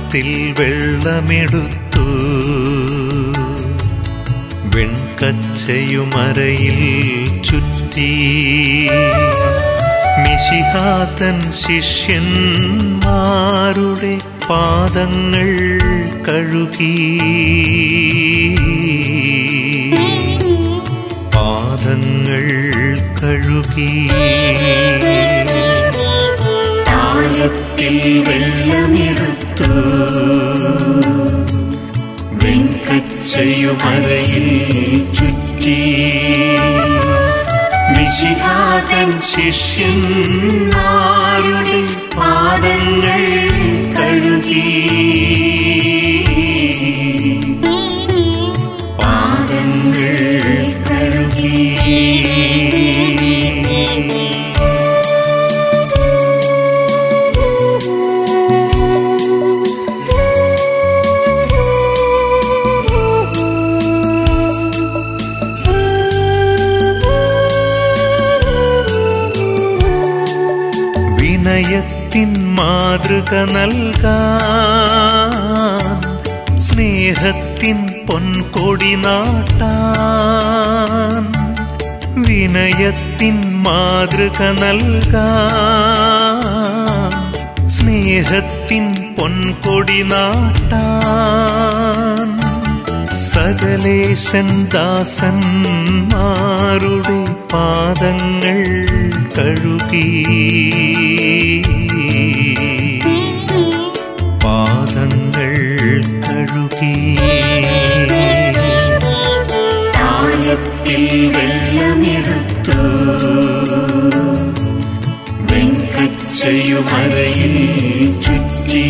താലത്തിൽ വെള്ളമെടുത്തു വെൺകച്ചയുമരയിൽ ചുറ്റി മിശിഹാതൻ ശിഷ്യന്മാരുടെ പാദങ്ങൾ കഴുകി പാദങ്ങൾ കഴുകി താലത്തിൽ വെള്ളമെടുത്തു വെൺകച്ചയുമരയിൽ ചുറ്റി മിശിഹാതൻ ശിഷ്യന്മാരുടെ പാദങ്ങൾ കഴുകി പാദങ്ങൾ കഴുകി വിനയത്തിൻ മാതൃക നൽകാൻ സ്നേഹത്തിൻ പൊൻകൊടി നാട്ടാൻ വിനയത്തിൻ മാതൃക നൽകാൻ സ്നേഹത്തിൻ പൊൻകൊടി നാട്ടാൻ സകലേശൻ ദാസന്മാരുടെ പാദങ്ങൾ കഴുകി പാദങ്ങൾ കഴുകി താലത്തിൽ വെള്ളമെടുത്തു വെൺകച്ചയുമരയിൽ ചുറ്റി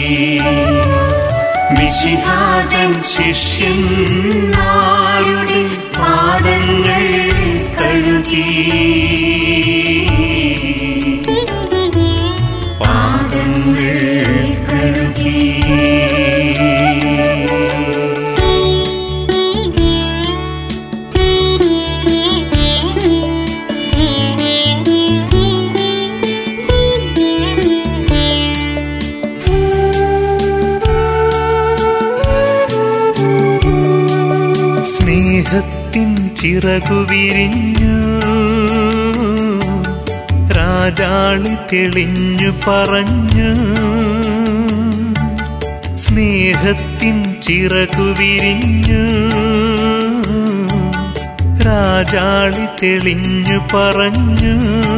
മിശിഹാതൻ ശിഷ്യന്മാരുടെ പാദങ്ങൾ കഴുകി പാദങ്ങൾ കഴുകി സ്നേഹത്തിൻ ചിറകു വിരിഞ്ഞു രാജാളി തെളിഞ്ഞു പറഞ്ഞു സ്നേഹത്തിൻ ചിറകു വിരിഞ്ഞു രാജാളി തെളിഞ്ഞു പറഞ്ഞു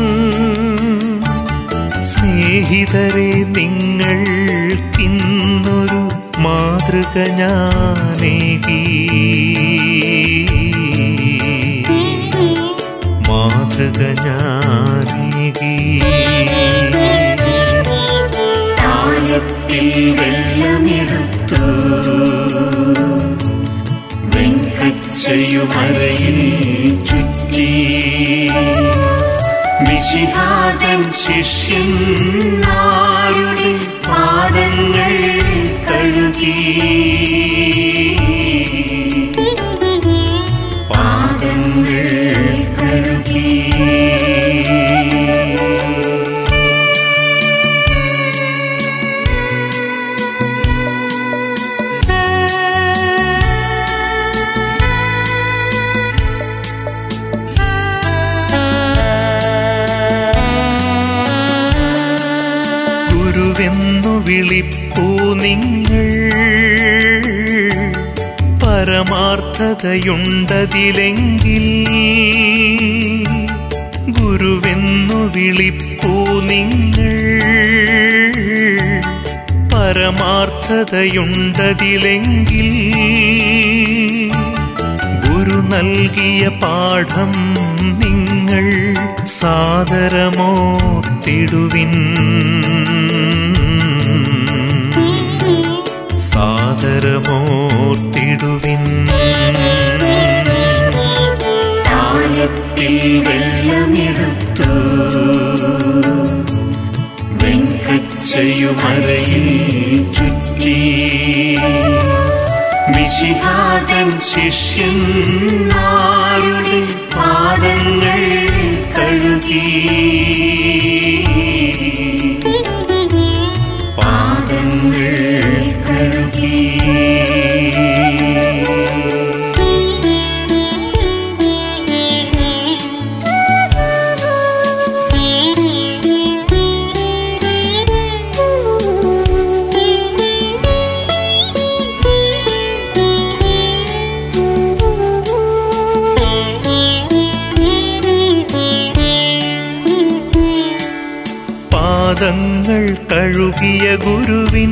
സ്നേഹിതരെ നിങ്ങൾക്കിന്നൊരു മാതൃക ഞാനേകി മാതൃക ഞാനേകി താലത്തിൽ വെള്ളമെടുത്തു വെൺകച്ചയുമരയിൽ ചുറ്റി മിശിഹാതൻ ശിഷ്യന്മാരുടെ പാദങ്ങൾ കഴുകി പാദങ്ങൾ കഴുകി ഗുരുവെന്നു വിളിപ്പൂ നിങ്ങൾ പരമാർത്ഥതയുണ്ടതിലെങ്കിൽ ഗുരുവെന്നു വിളിപ്പൂ നിങ്ങൾ പരമാർത്ഥതയുണ്ടതിലെങ്കിൽ ഗുരു നൽകിയ പാഠം നിങ്ങൾ സാദരമോത്തിടുവിൻ സാദരമോത്തിടുവിൻ താലത്തിൽ വെള്ളമെടുത്തു വെൺകച്ചയുമരയിൽ ചുറ്റി മിശിഹാതൻ ശിഷ്യന്മാരുടെ പാദങ്ങൾ കഴുകി പാദങ്ങൾ കഴുകിയ ഗുരുവിൻ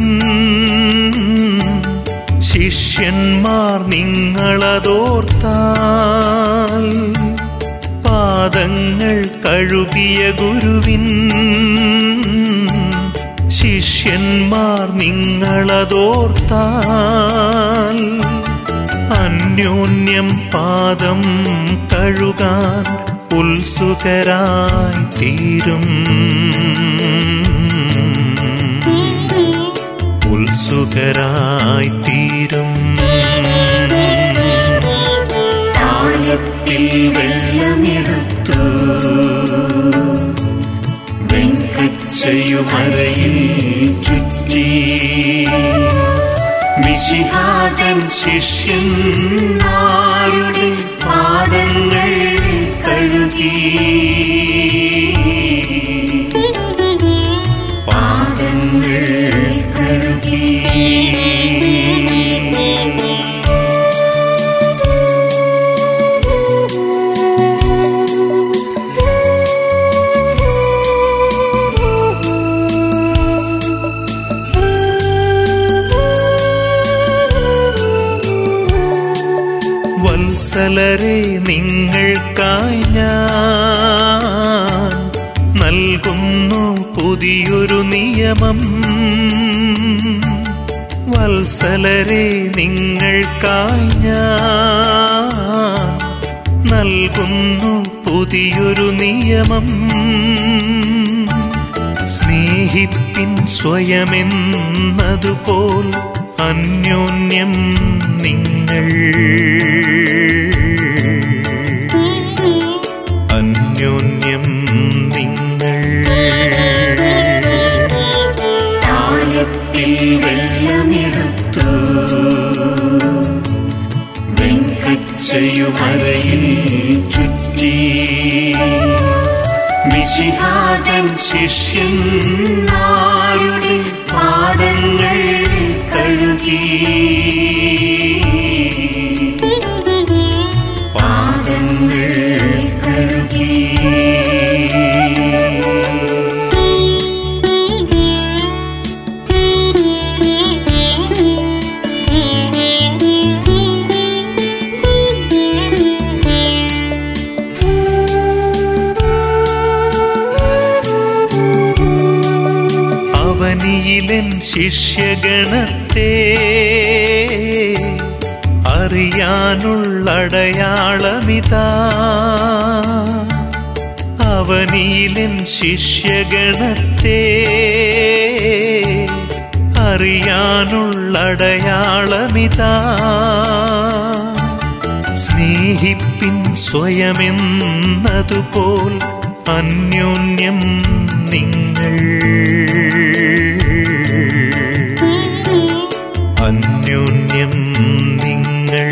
ശിഷ്യന്മാർ നിങ്ങളതോർത്താൽ പാദങ്ങൾ കഴുകിയ ഗുരുവിൻ ശിഷ്യന്മാർ നിങ്ങളതോർത്താൽ അന്യോന്യം പാദം കഴുകാൻ ഉത്സുകരായി തീരും ഉത്സുകരായി തീരും താലത്തിൽ വെള്ളമെടുത്തു വെങ്കച്ചയുമറയിൽ ചുറ്റി മിശിഹാതൻ ശിഷ്യന്മാരുടെ പാദങ്ങൾ കഴുകി പാദങ്ങൾ കഴുകി വത്സലരെ നിങ്ങൾക്കായി ഞാൻ നൽകുന്നു പുതിയൊരു നിയമം വത്സലരെ നിങ്ങൾക്കായി ഞാൻ നൽകുന്നു പുതിയൊരു നിയമം സ്നേഹിപ്പിൻ സ്വയമെന്നതുപോൽ അന്യോന്യം നിങ്ങൾ അന്യോന്യം നിങ്ങൾ താലത്തിൽ വെള്ളമെടുത്തു വെങ്കച്ചയുമറയിൽ ചുറ്റി മിശിഹാതൻ ശിഷ്യന്മാരുടെ പാദങ്ങൾ കഴുകി പാദങ്ങൾ കഴുകി അവനിയിലൻ ശിഷ്യഗണത്തെ അറിയാനുള്ളടയാളമിതാ അവനിയിലൻ ശിഷ്യഗണത്തെ അറിയാനുള്ളടയാളമിതാ സ്നേഹിപ്പിൻ സ്വയമെന്നതുപോൽ അന്യോന്യം നിങ്ങൾ അന്യോന്യം നിങ്ങൾ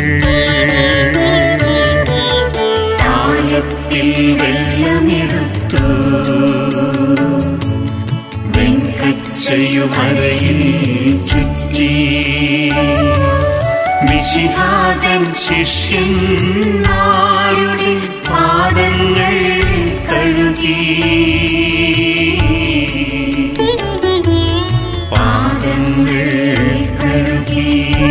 താലത്തിൽ വെള്ളമെടുത്തു വെങ്കച്ചയുമറയിൽ ചുറ്റി മിശിഹാതൻ ശിഷ്യന്മാരുടെ പാദങ്ങൾ കഴുകി പാദങ്ങൾ കഴുകി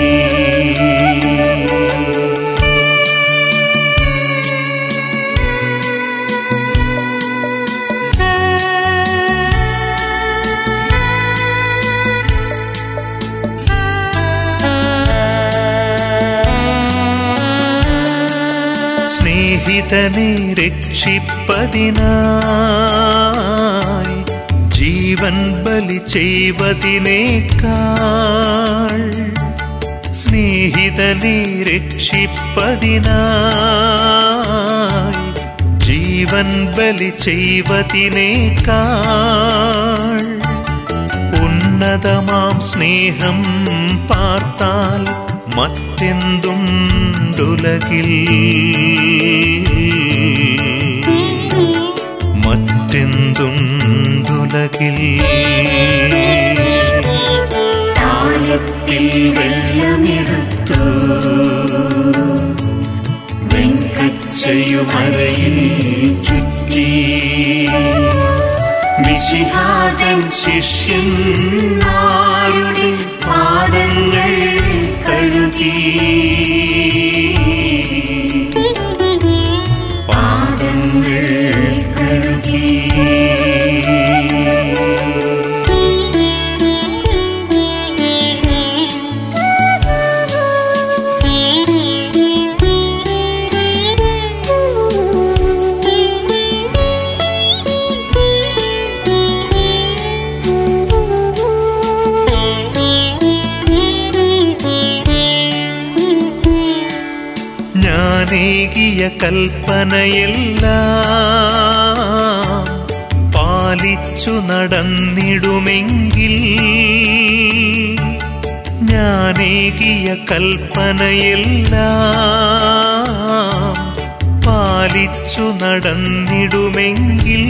സ്നേഹിതനെ രക്ഷിപ്പതിനായി ജീവൻ ബലി ചെയ്വതിനേക്കാൾ സ്നേഹിതനെ രക്ഷിപ്പതിനായി ജീവൻ ബലി ചെയ്വതിനേക്കാൾ ഉന്നതമാം സ്നേഹം പാർത്താൽ മറ്റെന്തുണ്ടുലകിൽ മറ്റെന്തുണ്ടുലകിൽ താലത്തിൽ വെള്ളമെടുത്തു വെങ്കച്ചയുമറയിൽ ചുറ്റി മിശിഹ മിശിഹാതൻ ശിഷ്യന്മാരുടെ പാദങ്ങൾ കഴുകി പാദങ്ങൾ കഴുകി ഞാനേകിയ കൽപ്പനയെല്ലാം പാലിച്ചു നടന്നിടുമെങ്കിൽ ഞാനേകിയ കൽപ്പനയെല്ലാം പാലിച്ചു നടന്നിടുമെങ്കിൽ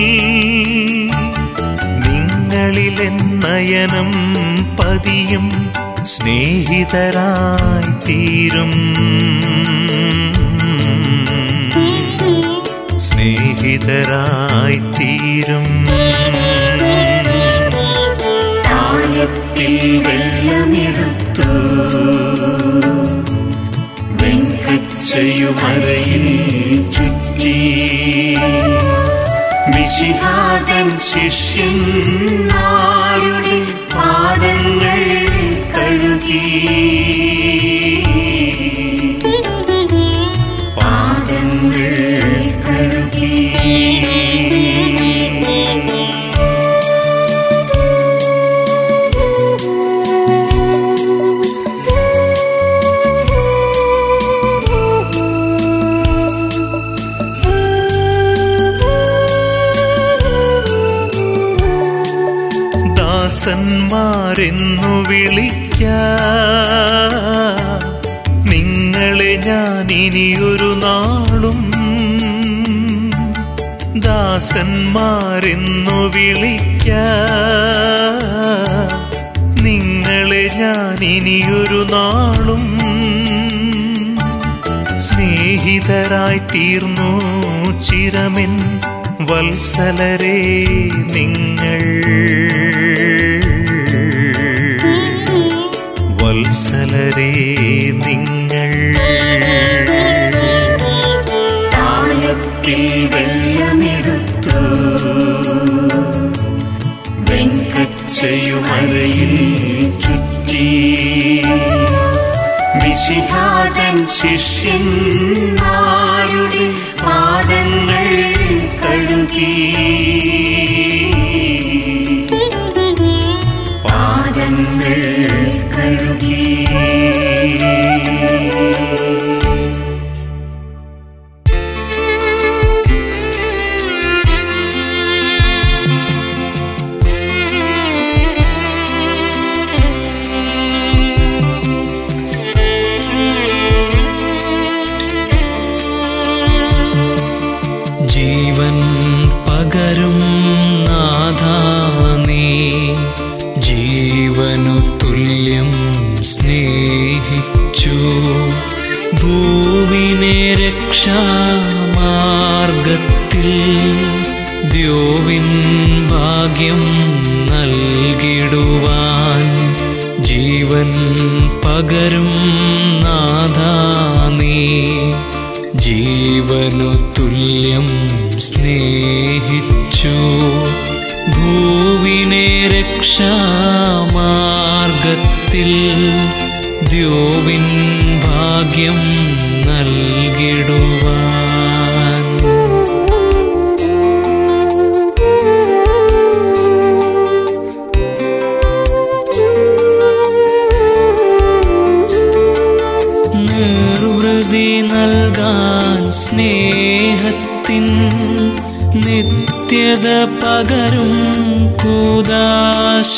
നിങ്ങളിലെ നയനം പതിയും സ്നേഹിതരായി തീരും സ്നേഹിതരായി തീരും താലത്തിൽ വെള്ളമെടുത്തു വെങ്കച്ചയുമറയിൽ ചുറ്റി മിശിഹാതൻ ശിഷ്യന്മാരുടെ പാദങ്ങൾ കഴുകി പാദങ്ങൾ കഴുകി ദാസന്മാരെന്നു വിളിക്ക നിങ്ങളെ ഞാൻ ഇനിയൊരു നാളും ദാസന്മാരെന്നു വിളിക്ക നിങ്ങളെ ഞാൻ ഇനിയൊരു നാളും സ്നേഹിതരായി തീർന്നു ചിരമെൻ വത്സലരെ നിങ്ങൾ വത്സലരെ നിങ്ങൾ താലത്തിൽ വെള്ളമെടുത്തു വെങ്കച്ചയുമറയിൽ ചുറ്റി മിശിഹാതൻ ശിഷ്യന്മാരുടെ പാദങ്ങൾ കഴുകി പാദങ്ങൾ കഴുകി ജീവൻ പകരും നാഥാ നീ ജീവനു തുല്യം സ്നേഹിച്ചു ഭൂവിനെ രക്ഷാമാർഗത്തിൽ ദ്യോവിൻ ഭാഗ്യം നൽകിടുവാൻ ജീവൻ പകരും നാഥാ നീ ജീവനു തുല്യം സ്നേഹിച്ചു ഭൂവിനെ രക്ഷാമാർഗത്തിൽ ദ്യോവിൻ ഭാഗ്യം നൽകിടുവാൻ നിർവൃതി നൽകാൻ സ്നേഹത്തിൻ നിത്യത പകരും കൂതാശ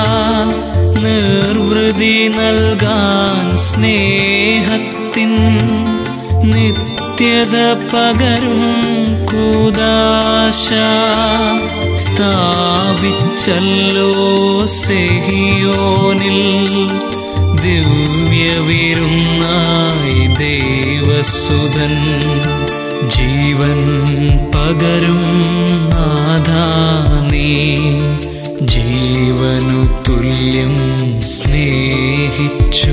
നിർവൃതി നൽകാൻ സ്നേഹത്തിൻ നിത്യത പകരും കൂതാശ സ്ഥാപിച്ചല്ലോ സെഹിയോനിൽ ദിവ്യവിരുന്നായി ദേവസുതൻ ജീവൻ പകരും നാഥാ നീ ജീവനു തുല്യം സ്നേഹിച്ചു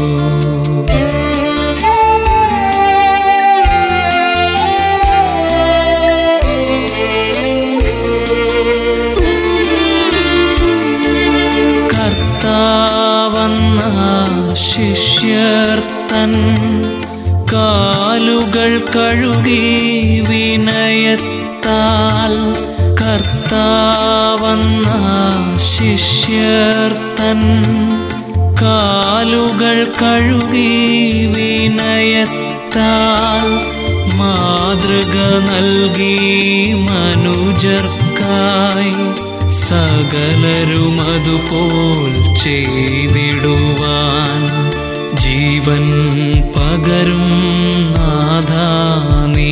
കർത്താവന്ന ശിഷ്യർ തൻ കാലുകൾ കഴുകി വിനയത്താൽ കർത്താവന്ന ശിഷ്യർ തൻ കാലുകൾ കഴുകി വിനയത്താൽ മാതൃക നൽകി മനുജർക്കായി സകലരും അതുപോൽ ചെയ്തിടുവാൻ ജീവൻ പകരും നാഥാ നീ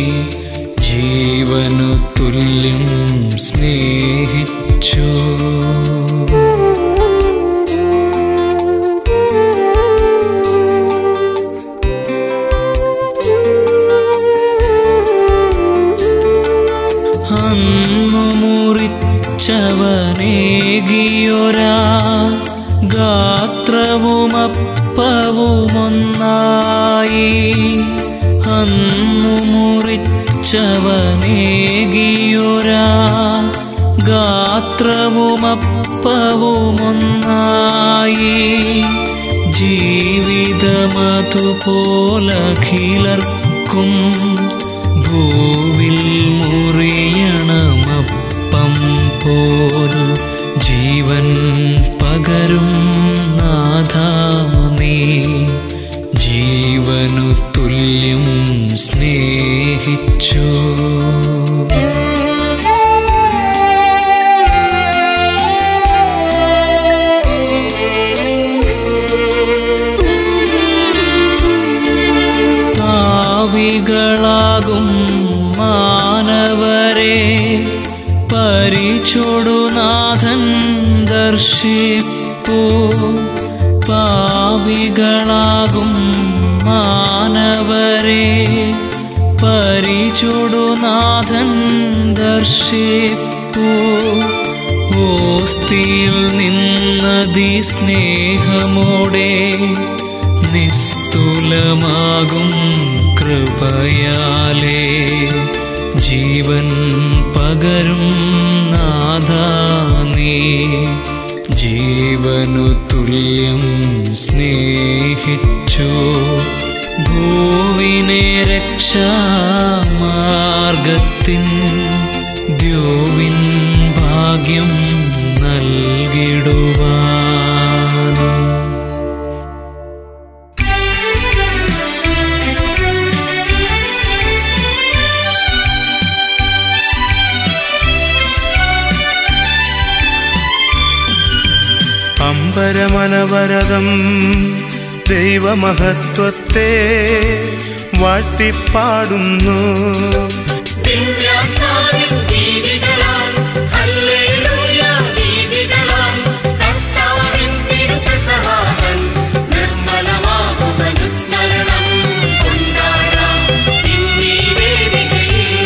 ജീവനു തുല്യം സ്നേഹിച്ചു അന്നു മുറിച്ചവനേകിയൊരാ ഗാത്രവുമപ്പവുമൊന്നായി അന്നു മുറിച്ചവനേകിയൊരാ ഗാത്രവുമപ്പവുമൊന്നായി ജീവിതമതുപോലഖിലർക്കും ഭൂവിൽ മുറിയണമപ്പം പോൽ ജീവൻ പകരും നാഥാ നീ ജീവനു തുല്യം സ്നേഹിച്ചു പാവികളാകും മാനവരെ പരിചൊടുനാഥൻ ദർശിപ്പൂ പാവികളാകും മാനവരെ പരിചൊടുനാഥൻ ദർശിപ്പൂ ഓസ്തിയിൽ നിന്നതി സ്നേഹമോടെ നിസ്തുലമാകും കൃപയാലേ ജീവൻ പകരും നാഥാ നീ ജീവനു തുല്യം സ്നേഹിച്ചു ഭൂവിനെ രക്ഷാമാർഗത്തിൻ ദ്യോവിൻ ഭാഗ്യം നൽകിടുവാൻ അമ്പരമനവരതം ദൈവമഹത്വത്തെ വാഴ്ത്തിപ്പാടുന്നു ദിവ്യാത്മാവിൻ ദീദികളാൽ ഹല്ലേലൂയ ദീദികളാൽ കർത്താവിൻ തിരുപ്രസാദം നിർമ്മലമാകുമനുസ്മരണം കൊണ്ടാടാം ഇന്നീ വേദികയിൽ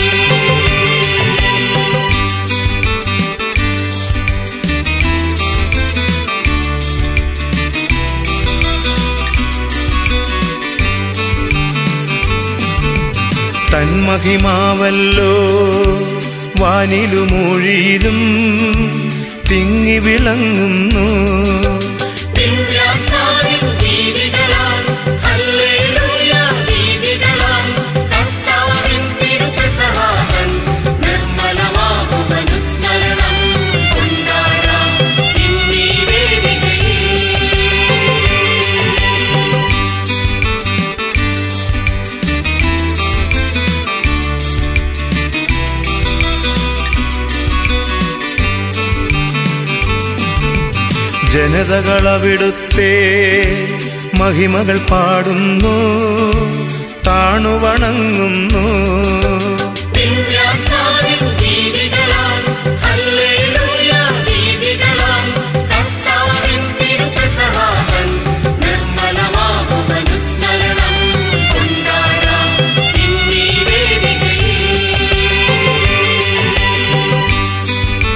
തന്മഹിമാവല്ലോ വാനിലുമൊഴിയിലും തിങ്ങി വിളങ്ങുന്നു ദിവ്യാത്മാവിൻ ദീദികളാൽ ഹല്ലേലൂയ ദീദികളാൽ കർത്താവിൻ തിരുപ്രസാദം നിർമ്മലമാകുമനുസ്മരണം കൊണ്ടാടാം ഇന്നീ വേദികയിൽ ജനതകളവിടുത്തെ മഹിമകൾ പാടുന്നു താണുവണങ്ങുന്നു ദിവ്യാത്മാവിൻ ദീദികളാൽ ഹല്ലേലൂയ ദീദികളാൽ കർത്താവിൻ തിരുപ്രസാദം നിർമ്മലമാകുമനുസ്മരണം കൊണ്ടാടാം ഇന്നീ വേദികയിൽ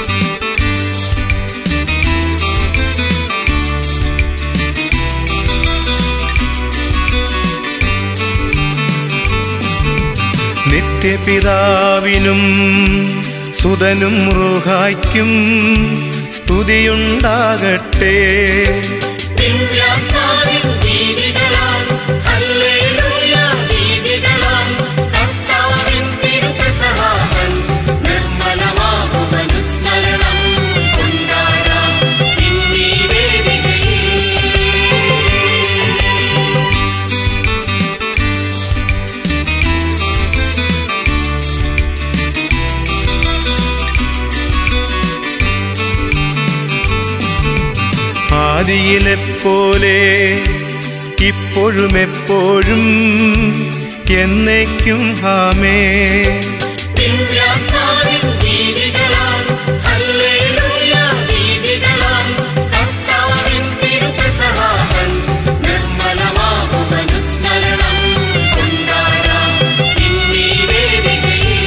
നിത്യപിതാവിനും സുതനും റുഹായ്ക്കും സ്തുതിയുണ്ടാകട്ടെ ദിവ്യാത്മാവിൻ ദീദികളാൽ ഹല്ലേലൂയ ദീദികളാൽ കർത്താവിൻ തിരുപ്രസാദം നിർമ്മലമാകും അനുസ്മരണം കൊണ്ടാടാം ഇന്നീ വേദികയിൽ ആദിയിലെപ്പോലെ ഇപ്പോഴും എപ്പോഴും എന്നേക്കും ഹാമേ ദിവ്യാത്മാവിൻ ദീദികളാൽ ഹല്ലേലൂയ ദീദികളാൽ കർത്താവിൻ തിരുപ്രസാദം നിർമ്മലമാകും അനുസ്മരണം കൊണ്ടാടാം ഇന്നീ വേദികയിൽ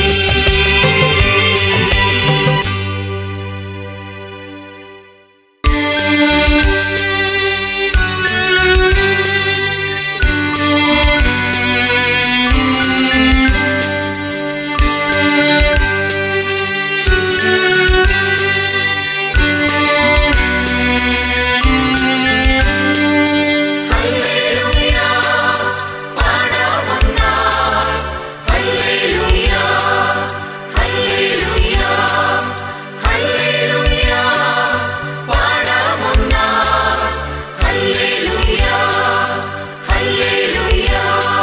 ഹല്ലേലൂയ പാടാമൊന്നായി ഹല്ലേലൂയ ഹല്ലേലൂയ ഹല്ലേലൂയ പാടാമൊന്നായി ഹല്ലേലൂയ ഹല്ലേലൂയ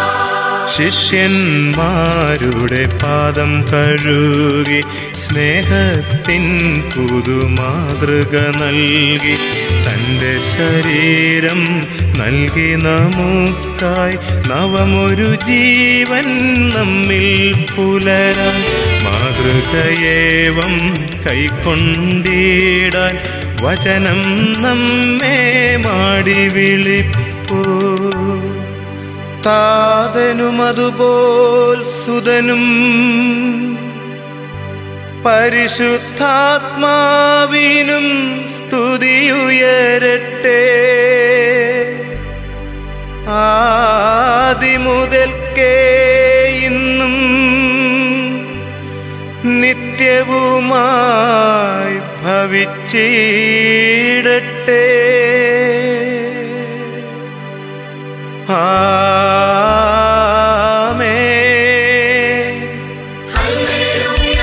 ശിഷ്യന്മാരുടെ പാദം കഴുകി സ്നേഹത്തിൻ പുതുമാതൃക നൽകി തൻ്റെ ശരീരം നൽകി നമുക്കായി നവമൊരു ജീവൻ നമ്മിൽ പുലരാൻ മാതൃകയേവം കൈക്കൊണ്ടിടാൻ വചനം നമ്മെ മാടി വിളിപ്പോ താതനും അതുപോൽ സുതനും പരിശുദ്ധാത്മാവിനും സ്തുതിയുയരട്ടെ ആദിമുതൽക്കേ ഇന്നും നിത്യവുമായി ഭവിച്ചിടട്ടെ ആമേൻ ഹല്ലേലൂയ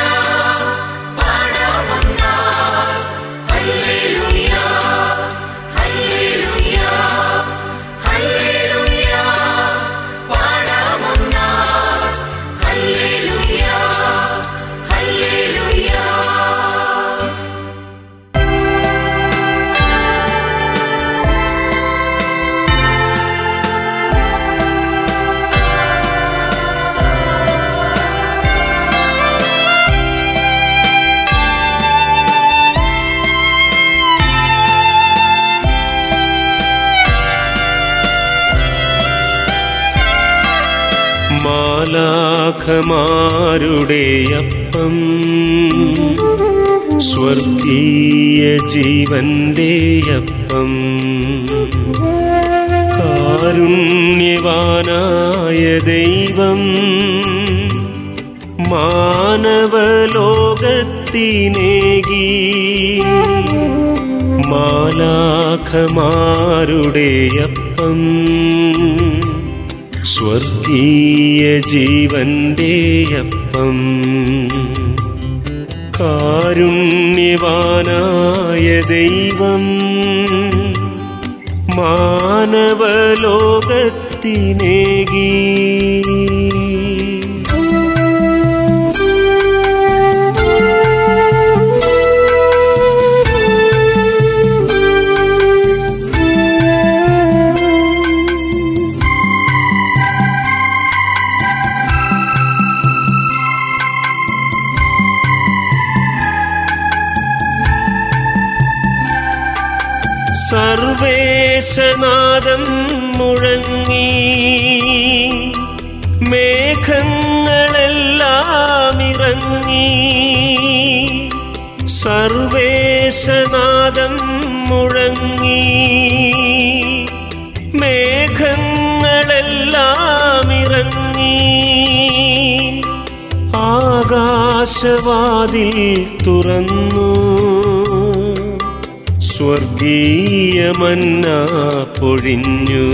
പാടാമൊന്നായി ഹല്ലേലൂയ ഹല്ലേലൂയ ഹല്ലേലൂയ പാടാമൊന്നായി ഹല്ലേലൂയ ഹല്ലേലൂയ മാലാഖമാരുടെ അപ്പം സ്വർഗീയ ജീവന്റെ അപ്പം കാരുണ്യവാനായ ദൈവം മാനവലോകത്തിനേകി മാലാഖമാരുടെ അപ്പം സ്വർഗീയ ജീവന്റെ അപ്പം കാരുണ്യവാനായ ദൈവം മാനവലോകത്തിനേകി സർവേശനാദം മുഴങ്ങി മേഘങ്ങളെല്ലാം ഇറങ്ങി സർവേശനാദം മുഴങ്ങി മേഘങ്ങളെല്ലാം ഇറങ്ങി ആകാശവാതിൽ തുറന്നു സ്വർഗീയമന്ന പൊഴിഞ്ഞു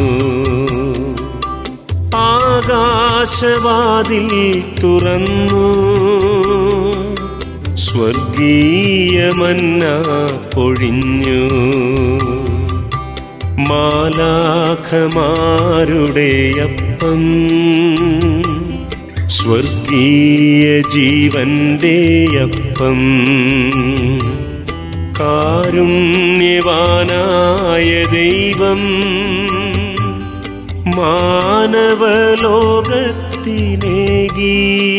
ആകാശവാതിൽ തുറന്നു സ്വർഗീയമന്ന പൊഴിഞ്ഞു മാലാഖമാരുടെ അപ്പം സ്വർഗീയ ജീവന്റെ അപ്പം കാരുണ്യവാനായ ദൈവം മാനവലോകത്തിനേകി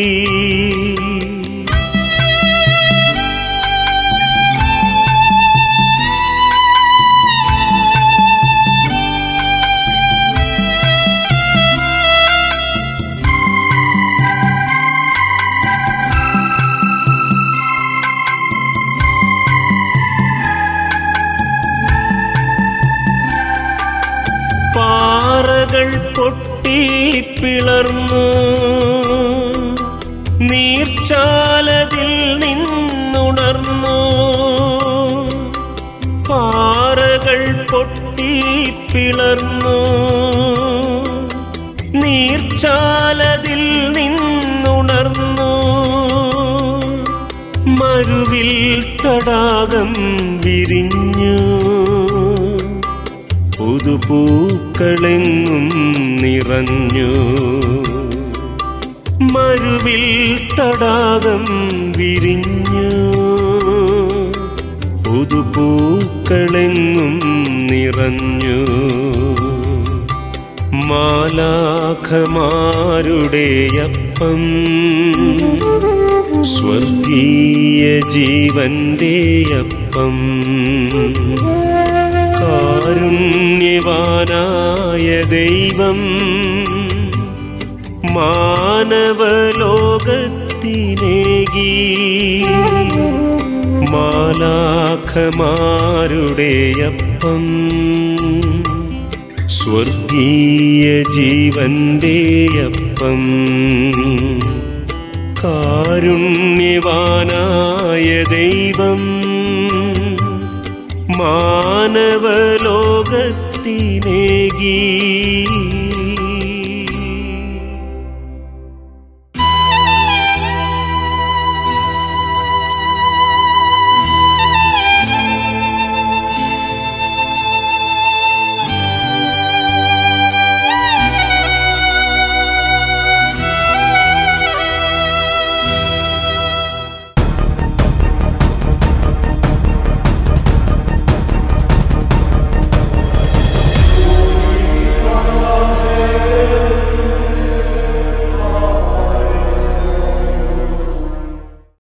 പാറകൾ പൊട്ടി പിളർന്നു നീർച്ചാലതിൽ നിന്നുണർന്നു പാറകൾ പൊട്ടി പിളർന്നു നീർച്ചാലതിൽ നിന്നുണർന്നു മരുവിൽ തടാകം വിരിഞ്ഞു പുതുപൂക്കളെങ്ങും നിറഞ്ഞു മരുവിൽ തടാകം വിരിഞ്ഞു പുതുപൂക്കളെങ്ങും നിറഞ്ഞു മാലാഖമാരുടെ അപ്പം സ്വർഗീയ ജീവന്റെ അപ്പം കാരുണ്യവാനായ ദൈവം മാനവലോകത്തിനേകി മാലാഖമാരുടെ അപ്പം സ്വർഗീയ ജീവന്റെ അപ്പം കാരുണ്യവാനായ ദൈവം മാനവലോകത്തിനേകി